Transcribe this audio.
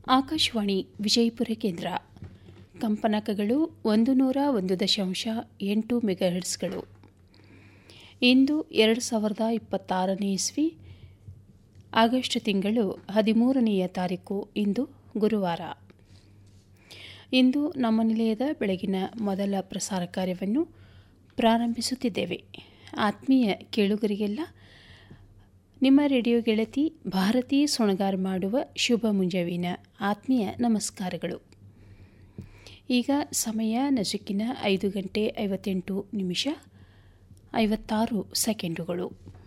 ಆಕಾಶವಾಣಿ ವಿಜಯಪುರ ಕೇಂದ್ರ ಕಂಪನಾಂಕಗಳು ಒಂದು ನೂರ ಒಂದು ದಶಾಂಶ ಎಂಟು ಮೆಗಾಹೆರ್ಟ್ಸ್ಗಳು ಇಂದು ಎರಡು ಸಾವಿರದ ಇಪ್ಪತ್ತಾರನೇ ಇಸ್ವಿ ಆಗಸ್ಟ್ ತಿಂಗಳು ಹದಿಮೂರನೆಯ ತಾರೀಕು ಇಂದು ಗುರುವಾರ ಇಂದು ನಮ್ಮ ನಿಲಯದ ಬೆಳಗಿನ ಮೊದಲ ಪ್ರಸಾರ ಕಾರ್ಯವನ್ನು ಪ್ರಾರಂಭಿಸುತ್ತಿದ್ದೇವೆ ಆತ್ಮೀಯ ಕೇಳುಗರಿಗೆಲ್ಲ ನಿಮ್ಮ ರೇಡಿಯೋ ಗೆಳತಿ ಭಾರತೀ ಸೊಣಗಾರ್ ಮಾಡುವ ಶುಭ ಮುಂಜಾವಿನ ಆತ್ಮೀಯ ನಮಸ್ಕಾರಗಳು ಈಗ ಸಮಯ ನಸುಕಿನ ಐದು ಗಂಟೆ ಐವತ್ತೆಂಟು ನಿಮಿಷ ಐವತ್ತಾರು ಸೆಕೆಂಡುಗಳು